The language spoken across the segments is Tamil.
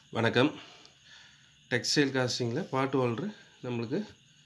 வணக்கம் டெக்ஸ்டைல் காஸ்டிங்கில் பாட்டு ஹோல்ட்ரு நம்மளுக்கு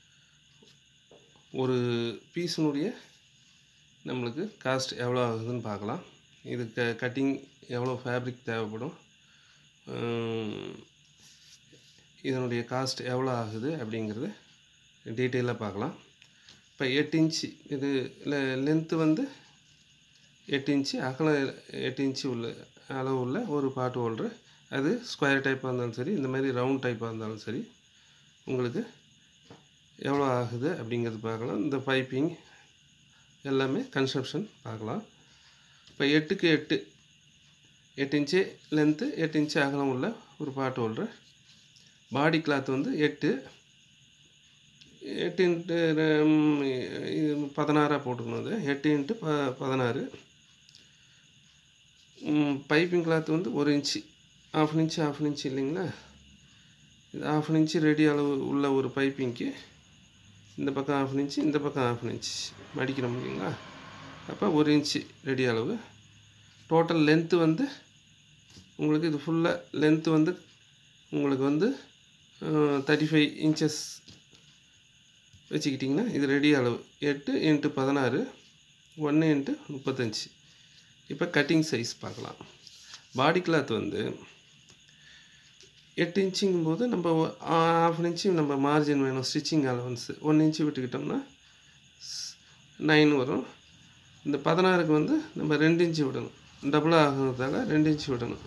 ஒரு பீஸினுடைய நம்மளுக்கு காஸ்ட் எவ்வளோ ஆகுதுன்னு பார்க்கலாம் இது க கட்டிங் எவ்வளோ ஃபேப்ரிக் தேவைப்படும் உம், இதனுடைய காஸ்ட் எவ்வளோ ஆகுது அப்படிங்கிறது டீட்டெயிலாக பார்க்கலாம் இப்போ எட்டு இன்ச்சு இது லென்த்து வந்து எட்டு இன்ச்சு அகலம் எட்டு இன்ச்சு உள்ள அளவு உள்ள ஒரு பாட்டு ஹோல்ட்ரு அது ஸ்கொயர் டைப்பாக இருந்தாலும் சரி இந்த மாதிரி ரவுண்ட் டைப்பாக இருந்தாலும் சரி உங்களுக்கு எவ்வளோ ஆகுது அப்படிங்கிறது பார்க்கலாம் இந்த பைப்பிங் எல்லாமே கன்ஸ்ட்ரக்ஷன் பார்க்கலாம் இப்போ எட்டுக்கு எட்டு எட்டு இன்ச்சு லென்த்து எட்டு இன்ச்சு அகலம் உள்ள ஒரு பாட்டு ஹோல்ட்ரு பாடி கிளாத் வந்து எட்டு எட்டு இன்ட்டு பதினாறாக போட்டுக்கணும் அது எட்டு இன்ட்டு ப பதினாறு பைப்பிங் கிளாத் வந்து ஒரு inch half inch half inch இல்லைங்களா இது ஆஃப் இன்ச்சு ரெடி அளவு உள்ள ஒரு பைப்பிங்க்கு இந்த பக்கம் ஆஃப் இன்ச்சு இந்த பக்கம் ஆஃப் இன்ச்சு மடிக்கிறோம் இல்லைங்களா அப்போ ஒரு இன்ச்சு ரெடி அளவு டோட்டல் லென்த்து வந்து உங்களுக்கு இது ஃபுல்லாக லென்த்து வந்து உங்களுக்கு வந்து தேர்ட்டி ஃபைவ் இன்ச்சஸ் வச்சுக்கிட்டிங்கன்னா இது ரெடி அளவு எட்டு இன்ட்டு பதினாறு ஒன்று இன்ட்டு முப்பத்தஞ்சு இப்போ கட்டிங் சைஸ் பார்க்கலாம் பாடி கிளாத் வந்து எட்டு இன்ச்சுங்கும் போது நம்ம ஆஃப் இன்ச்சு நம்ம மார்ஜின் வேணும் ஸ்டிச்சிங் அலவன்ஸு ஒன் இன்ச்சு விட்டுக்கிட்டோம்னா நைன் வரும் இந்த பதினாறுக்கு வந்து நம்ம ரெண்டு இன்ச்சு விடணும் டபுளாக ஆகுறதால ரெண்டு இன்ச்சு விடணும்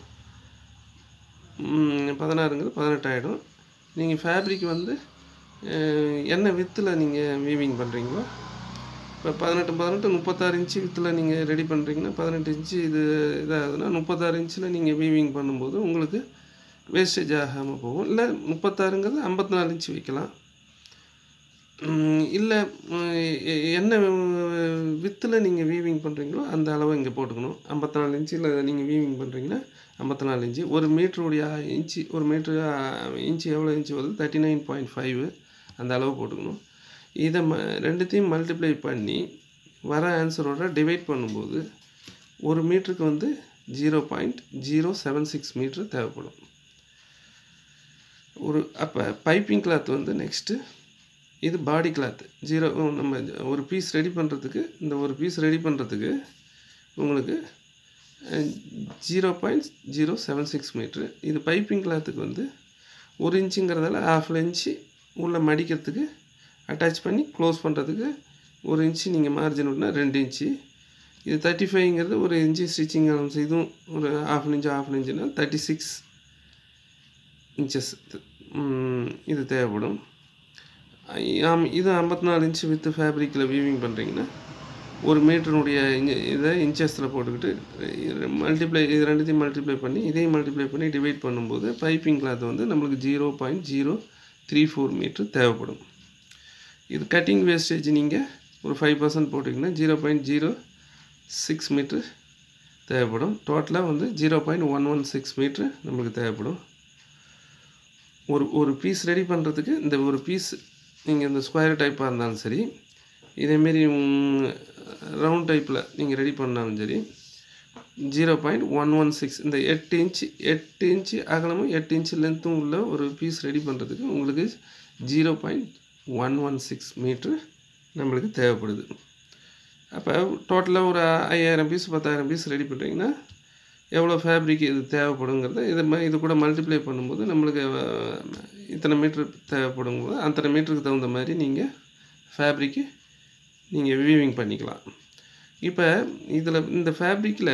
ம், பதினாறுங்கிறது பதினெட்டு ஆகிடும் நீங்கள் ஃபேப்ரிக் வந்து அஹ், என்ன வித்தில் நீங்கள் வீவிங் பண்ணுறீங்களோ இப்போ பதினெட்டு பதினெட்டு முப்பத்தாறு இன்ச்சு வித்தில் நீங்கள் ரெடி பண்ணுறீங்கன்னா பதினெட்டு இன்ச்சு இது இதாகுதுன்னா முப்பத்தாறு இன்ச்சில் நீங்கள் வீவிங் பண்ணும்போது உங்களுக்கு வேஸ்டேஜ் ஆகாமல் போகும் இல்லை முப்பத்தாறுங்கிறது ஐம்பத்தி நாலு இன்ச்சு வைக்கலாம் இல்லை என்ன வித்தில் நீங்கள் வீவிங் பண்ணுறீங்களோ அந்த அளவை இங்கே போட்டுக்கணும் ஐம்பத்தி நாலு இன்ச்சில் நீங்கள் வீவிங் பண்ணுறீங்கன்னா ஐம்பத்தி நாலு இன்ச்சு ஒரு மீட்டருடைய இன்ச்சு ஒரு மீட்ரு இன்ச்சு எவ்வளோ இன்ச்சு வருது தேர்ட்டி நைன் பாயிண்ட் ஃபைவ் அந்த அளவு போட்டுக்கணும் இதை ம ரெண்டுத்தையும் மல்டிப்ளை பண்ணி வர ஆன்சரோட டிவைட் பண்ணும்போது ஒரு மீட்டருக்கு வந்து zero point zero seven six metre தேவைப்படும் ஒரு அப்போ பைப்பிங் கிளாத் வந்து நெக்ஸ்ட்டு இது பாடி கிளாத் ஜீரோ நம்ம ஒரு பீஸ் ரெடி பண்ணுறதுக்கு இந்த ஒரு பீஸ் ரெடி பண்ணுறதுக்கு உங்களுக்கு zero point zero seven six metre இது பைப்பிங் கிளாத்துக்கு வந்து ஒரு இன்ச்சுங்கிறதால ஹாஃப் இன்ச்சு உள்ள மடிக்கிறதுக்கு அட்டாச் பண்ணி க்ளோஸ் பண்ணுறதுக்கு ஒரு இன்ச்சு நீங்கள் மார்ஜின் விட்னா ரெண்டு இன்ச்சு இது தேர்ட்டி ஃபைவ்ங்கிறது ஒரு இன்ச்சு ஸ்டிச்சிங் அலவன்ஸ் இதுவும் ஒரு ஹாஃப் இன்ச்சு ஹாஃப் இன்ச்சுனா தேர்ட்டி சிக்ஸ் இன்ச்சஸ் இது தேவைப்படும் ஆம் இது ஐம்பத்தி நாலு இன்ச்சு வித்து ஃபேப்ரிக்கில் வீவிங் பண்ணுறீங்கன்னா ஒரு மீட்டருடைய இதை இன்ச்சஸில் போட்டுக்கிட்டு மல்டிப்ளை இது ரெண்டுத்தையும் மல்டிப்ளை பண்ணி இதையும் மல்டிப்ளை பண்ணி டிவைட் பண்ணும்போது பைப்பிங் கிளாத் வந்து நம்மளுக்கு zero point zero three four metre தேவைப்படும் இது கட்டிங் வேஸ்டேஜ் நீங்கள் ஒரு ஃபைவ் பர்சன்ட் போட்டிங்கன்னா zero point zero six metre தேவைப்படும் டோட்டலாக வந்து zero point one one six metre நம்மளுக்கு தேவைப்படும் ஒரு ஒரு பீஸ் ரெடி பண்ணுறதுக்கு இந்த ஒரு பீஸ் நீங்கள் இந்த ஸ்கொயர் டைப்பாக இருந்தாலும் சரி இதேமாரி ரவுண்ட் டைப்பில் நீங்கள் ரெடி பண்ணாலும் சரி zero point one one six இந்த எட்டு இன்ச்சு எட்டு இன்ச்சு அகலமும் எட்டு இன்ச்சு லென்த்தும் உள்ள ஒரு பீஸ் ரெடி பண்ணுறதுக்கு உங்களுக்கு zero point one one six metre நம்மளுக்கு தேவைப்படுது அப்போ டோட்டலாக ஒரு ஐயாயிரம் பீஸ் பத்தாயிரம் பீஸ் ரெடி பண்ணுறீங்கன்னா எவ்வளோ ஃபேப்ரிக் இது தேவைப்படுங்கிறத இது மாதிரி இது கூட மல்டிப்ளை பண்ணும்போது நம்மளுக்கு அஹ், இத்தனை மீட்ரு தேவைப்படும் போது அத்தனை மீட்டருக்கு தகுந்த மாதிரி நீங்கள் ஃபேப்ரிக்கு நீங்கள் வீவிங் பண்ணிக்கலாம் இப்போ இதில் இந்த ஃபேப்ரிக்கில்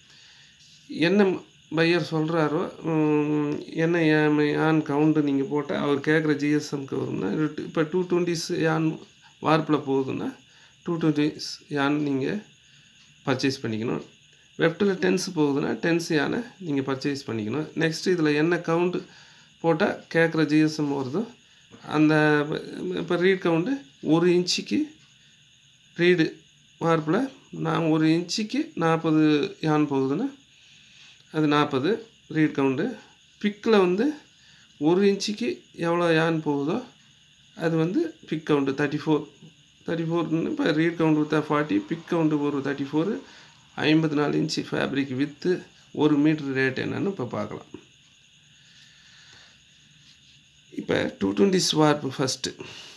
என்ன பையர் சொல்கிறாரோ என்ன ஏன் யான் கவுண்ட்டு நீங்கள் போட்டால் அவர் கேட்குற ஜிஎஸ்எம்க்கு வரும்னா இப்போ டூ டுவெண்ட்டிஸ் யான் வார்ப்பில் போகுதுன்னா டூ டுவெண்ட்டிஸ் யான் நீங்கள் பர்ச்சேஸ் பண்ணிக்கணும் வெப்டில் டென்ஸ் போகுதுன்னா டென்ஸ் யானை நீங்கள் பர்ச்சேஸ் பண்ணிக்கணும் நெக்ஸ்ட் இதில் என்ன கவுண்ட் போட்டால் கேட்குற ஜிஎஸ்எம் வருதோ அந்த இப்போ ரீட் கவுண்ட்டு ஒரு இன்ச்சுக்கு ரீடு வார்ப்பில் நான் ஒரு இன்ச்சுக்கு நாற்பது யான் போகுதுன்னா அது நாற்பது ரீட் கவுண்ட்டு பிக்கில் வந்து ஒரு இன்ச்சுக்கு எவ்வளோ யான் போகுதோ அது வந்து pick count thirty four thirty ஃபோர்னு இப்போ ரீட் கவுண்ட் வித்தா ஃபார்ட்டி பிக் கவுண்ட்டு ஒரு தேர்ட்டி ஃபோரு ஐம்பத்தி நாலு இன்ச்சு ஃபேப்ரிக் வித்து ஒரு மீட்ரு ரேட் என்னன்னு இப்போ பார்க்கலாம் இப்போ டூ டுவெண்ட்டி ஸ்வார்ப் ஃபஸ்ட்டு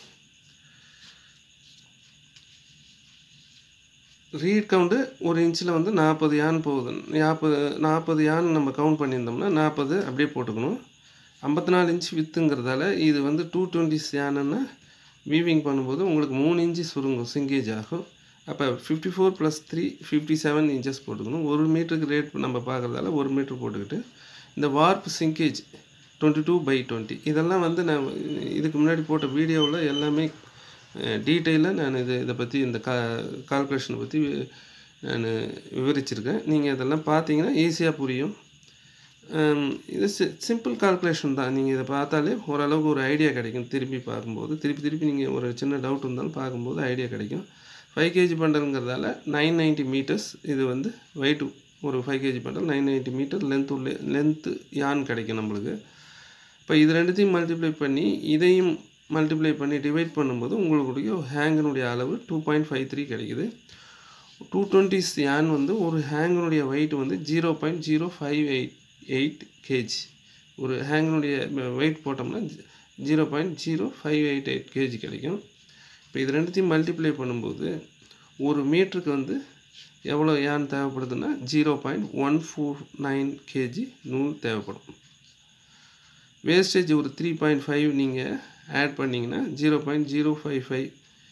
ரீட் கவுண்ட்டு ஒரு இன்ச்சில் வந்து நாற்பது யான் போகுது நாற்பது நாற்பது யான் நம்ம கவுண்ட் பண்ணியிருந்தோம்னா நாற்பது அப்படியே போட்டுக்கணும் ஐம்பத்தி நாலு இன்ச் வித்துங்கிறதால இது வந்து டூ டுவெண்ட்டி யானுன்னா வீவிங் பண்ணும்போது உங்களுக்கு மூணு இன்ச்சு சுருங்கும் சிங்கேஜ் ஆகும் அப்போ fifty four plus three fifty seven inches போட்டுக்கணும் ஒரு மீட்டருக்கு ரேட் நம்ம பார்க்குறதால ஒரு மீட்ரு போட்டுக்கிட்டு இந்த warp shrinkage twenty two by twenty இதெல்லாம் வந்து நான் இதுக்கு முன்னாடி போட்ட வீடியோவில் எல்லாமே டீட்டெயிலாக நான் இது இதை பற்றி இந்த கா கால்குலேஷனை பற்றி நான் விவரிச்சிருக்கேன் நீங்கள் இதெல்லாம் பார்த்தீங்கன்னா ஈஸியாக புரியும் இது சி சிம்பிள் கால்குலேஷன் தான் நீங்கள் இதை பார்த்தாலே ஓரளவுக்கு ஒரு ஐடியா கிடைக்கும் திருப்பி பார்க்கும்போது திருப்பி திருப்பி நீங்கள் ஒரு சின்ன டவுட் இருந்தாலும் பார்க்கும்போது ஐடியா கிடைக்கும் ஃபைவ் கேஜி பண்டலுங்கிறதால நைன் நைன்ட்டி மீட்டர்ஸ் இது வந்து வெயிட் ஒரு five KG bundle nine ninety metre length உள்ள லென்த்து யான் கிடைக்கும் நம்மளுக்கு இப்போ இது ரெண்டுத்தையும் மல்டிப்ளை பண்ணி இதையும் மல்டிப்ளை பண்ணி டிவைட் பண்ணும்போது உங்களுடைய ஹேங்கினுடைய அளவு டூ பாயிண்ட் ஃபைவ் த்ரீ கிடைக்குது டூ டுவெண்ட்டிஸ் யான் வந்து ஒரு ஹேங்கினுடைய வெயிட் வந்து zero point zero five eight eight KG ஒரு ஹேங்கினுடைய வெயிட் போட்டோம்னா zero point zero five eight eight KG கிடைக்கும் இப்போ இது ரெண்டுத்தையும் மல்டிப்ளை பண்ணும்போது ஒரு மீட்டருக்கு வந்து எவ்வளோ யான் தேவைப்படுதுன்னா zero point one four nine KG நூல் தேவைப்படும் வேஸ்டேஜ் ஒரு த்ரீ பாயிண்ட் ஃபைவ் நீங்கள் ஆட் பண்ணிங்கன்னா zero point zero five five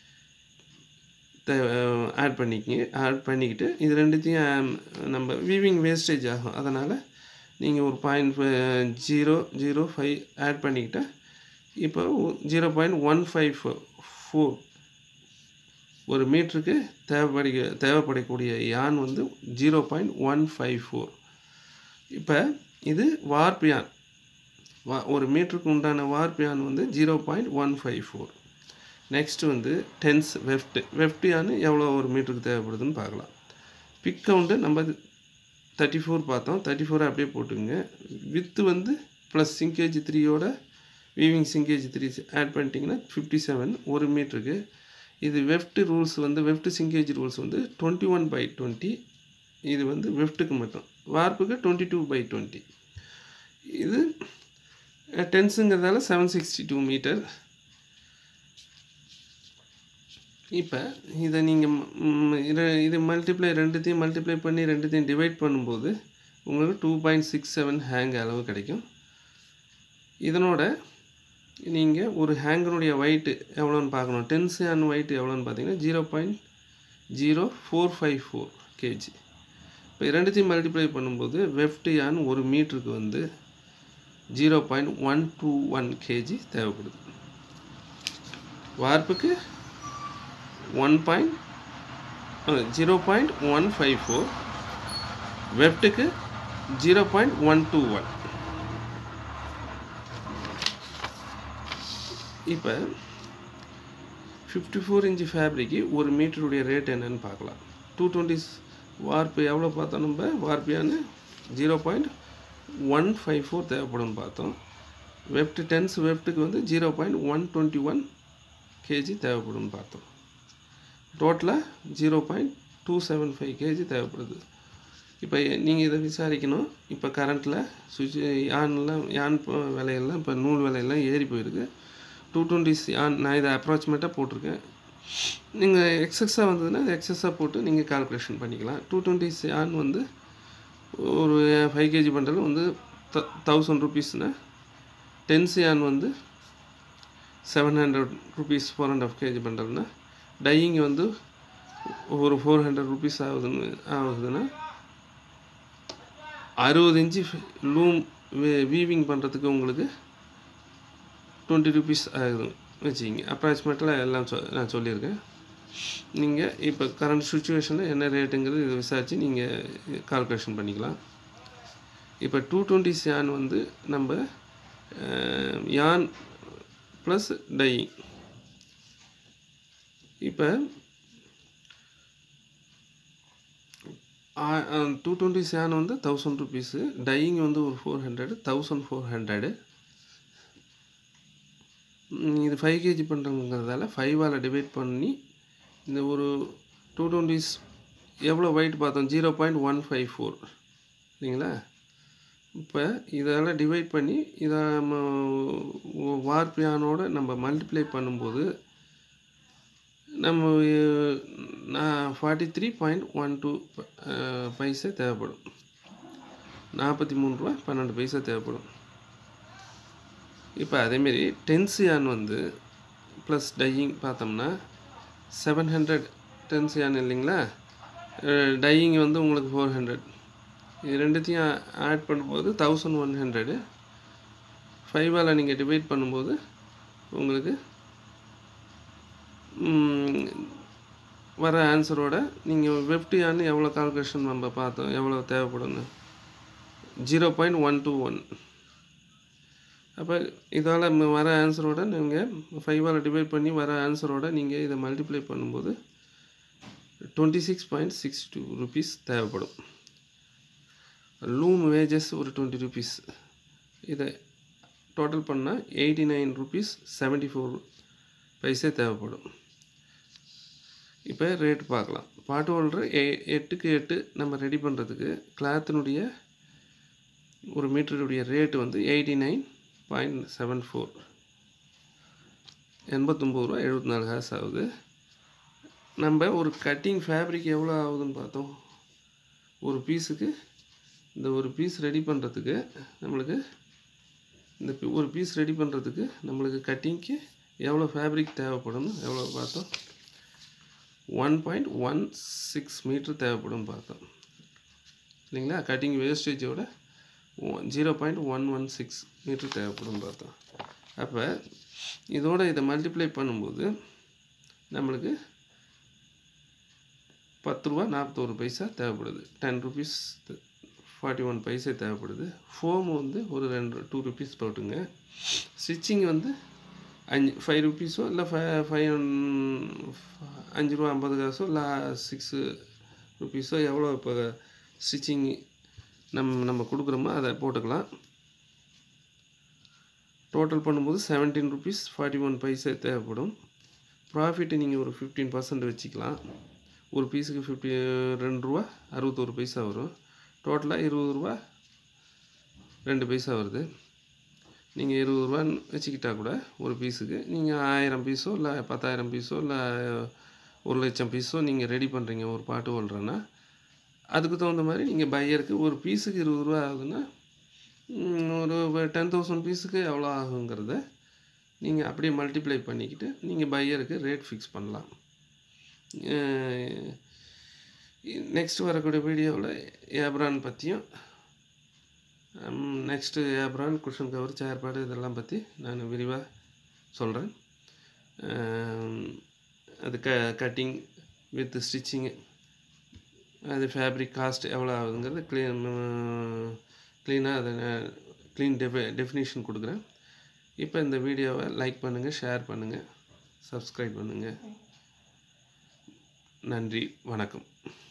add பண்ணிக்கிங்க ஆட் பண்ணிக்கிட்டு இது ரெண்டுத்தையும் நம்ம வீவிங் வேஸ்டேஜ் ஆகும் அதனால் நீங்கள் ஒரு point zero zero five add பண்ணிக்கிட்டால் இப்போ zero point one five four ஒரு மீட்டருக்கு தேவைப்படி தேவைப்படக்கூடிய யான் வந்து zero point one five four இப்போ இது வார்ப் யான் வா ஒரு மீட்டருக்கு உண்டான வார்ப் யான் வந்து zero point one five four next வந்து டென்ஸ் வெஃப்ட் வெஃப்ட் யான் எவ்வளோ ஒரு மீட்டருக்கு தேவைப்படுதுன்னு பார்க்கலாம் பிக் கவுண்ட்டு நம்ம தேர்ட்டி ஃபோர் பார்த்தோம் தேர்ட்டி ஃபோரை அப்படியே போட்டுங்க வித்து வந்து ப்ளஸ் சிங்கேஜ் த்ரீயோட வீவிங் சிங்கேஜ் த்ரீ ஆட் பண்ணிட்டீங்கன்னா ஃபிஃப்டி செவன் ஒரு மீட்டருக்கு இது வெஃப்ட் ரூல்ஸ் வந்து வெஃப்ட் சிங்கேஜ் ரூல்ஸ் வந்து டுவெண்ட்டி ஒன் பை டுவெண்ட்டி இது வந்து வெஃப்ட்டுக்கு மட்டும் வார்ப்புக்கு டுவெண்ட்டி டூ பை டுவெண்ட்டி இது டென்ஸுங்கிறதால செவன் சிக்ஸ்டி டூ மீட்டர் இப்போ இதை நீங்கள் இதை இது மல்டிப்ளை ரெண்டுத்தையும் மல்டிப்ளை பண்ணி ரெண்டுத்தையும் டிவைட் பண்ணும்போது உங்களுக்கு two point six seven hank அளவு கிடைக்கும் இதனோட நீங்கள் ஒரு ஹேங்கருடைய வெயிட்டு எவ்வளோன்னு பார்க்கணும் டென்ஸ் அண்ட் வெயிட் எவ்வளோன்னு பார்த்தீங்கன்னா zero point zero four five four KG இப்போ ரெண்டுத்தையும் மல்டிப்ளை பண்ணும்போது வெஃப்ட் யான் ஒரு மீட்டருக்கு வந்து zero point one two one KG தேவைப்படுது வார்ப்புக்கு one point zero point one five four வெஃப்ட்டுக்கு zero point one two one இப்போ ஃபிஃப்டி ஃபோர் இன்ச்சு ஃபேப்ரிக்கு ஒரு மீட்டருடைய ரேட் என்னன்னு பார்க்கலாம் டூ டுவெண்ட்டி வார்ப்பு எவ்வளோ பார்த்தோம் நம்ம வார்ப்பியான்னு ஜீரோ பாயிண்ட் ஒன் ஃபைவ் ஃபோர் தேவைப்படும்னு பார்த்தோம் வெப்ட் டென்ஸ் வெப்ட்டுக்கு வந்து zero point one twenty one KG தேவைப்படும்னு பார்த்தோம் டோட்டலாக zero point two seven five KG தேவைப்படுது இப்போ நீங்கள் இதை விசாரிக்கணும் இப்போ கரண்ட்டில் சுவிட்ச் யான்லாம் யான் விலையெல்லாம் இப்போ நூல் விலையெல்லாம் ஏறி போயிருக்கு டூ டுவெண்ட்டிஸ் யான் நான் இதை அப்ராக்சிமேட்டாக போட்டிருக்கேன் நீங்கள் எக்ஸஸாக வந்ததுன்னா எக்ஸஸாக போட்டு நீங்கள் கால்குலேஷன் பண்ணிக்கலாம் டூ டுவெண்ட்டிஸ் யான் வந்து ஒரு ஃபைவ் கேஜி பண்டல் வந்து த தௌசண்ட் ருபீஸ்னால் டென்ஸ் யான் வந்து seven hundred rupees four and half KG பண்டல்னா டையிங் வந்து ஒரு ஃபோர் ஹண்ட்ரட் ருபீஸ் ஆகுதுன்னு ஆகுதுன்னா அறுபது இன்ச்சு லூம் வீவிங் பண்ணுறதுக்கு உங்களுக்கு டுவெண்ட்டி ருபீஸ் ஆகுது வச்சுக்கிங்க அப்ராக்சிமேட்டில் எல்லாம் சொ நான் சொல்லியிருக்கேன் நீங்கள் இப்போ கரண்ட் சுச்சுவேஷனில் என்ன ரேட்டுங்கிறது இதை விசாரித்து நீங்கள் கால்குலேஷன் பண்ணிக்கலாம் இப்போ டூ டுவெண்ட்டி யான் வந்து நம்ம யான் ப்ளஸ் டையிங் இப்போ டூ டுவெண்ட்டி சேன் வந்து தௌசண்ட் ருபீஸு டையிங் வந்து ஒரு four hundred thousand four hundred இது ஃபைவ் கேஜி பண்ணுறங்கிறதால ஃபைவால் டிவைட் பண்ணி இந்த ஒரு டூ டுவெண்ட்டிஸ் எவ்வளோ வெயிட் பார்த்தோம் zero point one five four இல்லைங்களா இப்போ இதெல்லாம் டிவைட் பண்ணி இதை நம்ம வார்பியானோட நம்ம மல்டிப்ளை பண்ணும்போது நம்ம அஹ், நான் forty three point one two paisa தேவைப்படும் நாற்பத்தி மூணு ரூபா பன்னெண்டு பைசா தேவைப்படும் இப்போ அதேமாரி டென்சியான் வந்து ப்ளஸ் டையிங் பார்த்தோம்னா செவன் ஹண்ட்ரட் டென்சியான் இல்லைங்களா டையிங் வந்து உங்களுக்கு ஃபோர் ஹண்ட்ரட் இது ரெண்டுத்தையும் ஆட் பண்ணும்போது தௌசண்ட் ஒன் ஹண்ட்ரடு ஃபைவால் நீங்கள் டிவைட் பண்ணும்போது உங்களுக்கு ம், வர ஆன்சரோட நீங்கள் வெப்டியான்னு எவ்வளோ கால்குலேஷன் நம்ம பார்த்தோம் எவ்வளோ தேவைப்படும்னு zero point one two one அப்போ இதால் வர ஆன்சரோட நீங்கள் ஃபைவால் டிவைட் பண்ணி வர ஆன்சரோட நீங்கள் இதை மல்டிப்ளை பண்ணும்போது twenty six point six two rupees தேவைப்படும் லூம் வேஜஸ் ஒரு டுவெண்ட்டி ருபீஸ் இதை டோட்டல் பண்ணால் eighty nine rupees seventy four paise தேவைப்படும் இப்போ ரேட் பார்க்கலாம் பாட்டு ஹோல்டர் எ எட்டுக்கு எட்டு நம்ம ரெடி பண்ணுறதுக்கு கிளாத்தினுடைய ஒரு மீட்டருடைய ரேட்டு வந்து eighty nine point seven four எண்பத்தொம்பது ரூபா எழுபத்தி நாலு காசு ஆகுது நம்ம ஒரு கட்டிங் ஃபேப்ரிக் எவ்வளோ ஆகுதுன்னு பார்த்தோம் ஒரு பீஸுக்கு இந்த ஒரு பீஸ் ரெடி பண்ணுறதுக்கு நம்மளுக்கு இந்த பி- ஒரு பீஸ் ரெடி பண்ணுறதுக்கு நம்மளுக்கு கட்டிங்க்கு எவ்வளோ ஃபேப்ரிக் தேவைப்படும் எவ்வளோ பார்த்தோம் one point one six metre தேவைப்படும் பார்த்தோம் இல்லைங்களா கட்டிங் வேஸ்டேஜோட zero point one one six metre தேவைப்படும் பார்த்தோம் அப்போ இதோட இதை மல்டிப்ளை பண்ணும்போது நம்மளுக்கு பத்து ரூபா நாற்பத்தோரு பைசா தேவைப்படுது ten rupees forty one paisa தேவைப்படுது ஃபோம் வந்து ஒரு ரெண்டு டூ ருபீஸ் போட்டுங்க ஸ்டிச்சிங் வந்து அஞ்சு ஃபைவ் ருபீஸோ இல்லை ஃபைவ் ஃபைவ் அஞ்சு ரூபா ஐம்பது காசோ இல்லை சிக்ஸு ருபீஸோ எவ்வளோ இப்போ ஸ்டிச்சிங் நம்ம நம்ம கொடுக்குறோமோ அதை போட்டுக்கலாம் டோட்டல் பண்ணும்போது seventeen rupees forty one paisa தேவைப்படும் ப்ராஃபிட்டு நீங்கள் ஒரு ஃபிஃப்டீன் பர்சன்ட் வச்சுக்கலாம் ஒரு பீஸுக்கு ஃபிஃப்டி ரெண்டு ரூபா அறுபத்தோரு பைசா வரும் டோட்டலாக இருபது ரூபா ரெண்டு பைசா வருது நீங்கள் இருபது ரூபான்னு வச்சுக்கிட்டா கூட ஒரு பீஸுக்கு நீங்கள் ஆயிரம் பீஸோ இல்லை பத்தாயிரம் பீஸோ இல்லை ஒரு லட்சம் பீஸோ நீங்கள் ரெடி பண்ணுறீங்க ஒரு பாட்டு ஹோல்டர்னா அதுக்கு தகுந்த மாதிரி நீங்கள் பையருக்கு ஒரு பீஸுக்கு இருபது ரூபா ஆகுதுன்னா ம், ஒரு டென் தௌசண்ட் பீஸுக்கு எவ்வளோ ஆகுங்கிறத நீங்கள் அப்படியே மல்டிப்ளை பண்ணிக்கிட்டு நீங்கள் பையருக்கு ரேட் ஃபிக்ஸ் பண்ணலாம் நெக்ஸ்ட் வரக்கூடிய வீடியோவில் ஏப்ரான் பற்றியும் நெக்ஸ்ட்டு ஏப்ரான் குஷன் கவர் சேர்பாடு இதெல்லாம் பற்றி நான் விரிவாக சொல்கிறேன் அது க கட்டிங் வித் ஸ்டிச்சிங்கு அது ஃபேப்ரிக் காஸ்ட் எவ்வளோ ஆகுதுங்கிறது க்ளீன் க்ளீனாக அதை க்ளீன் டெஃபி டெஃபினேஷன் கொடுக்குறேன் இப்போ இந்த வீடியோவை லைக் பண்ணுங்கள் ஷேர் பண்ணுங்கள் சப்ஸ்கிரைப் பண்ணுங்கள் நன்றி வணக்கம்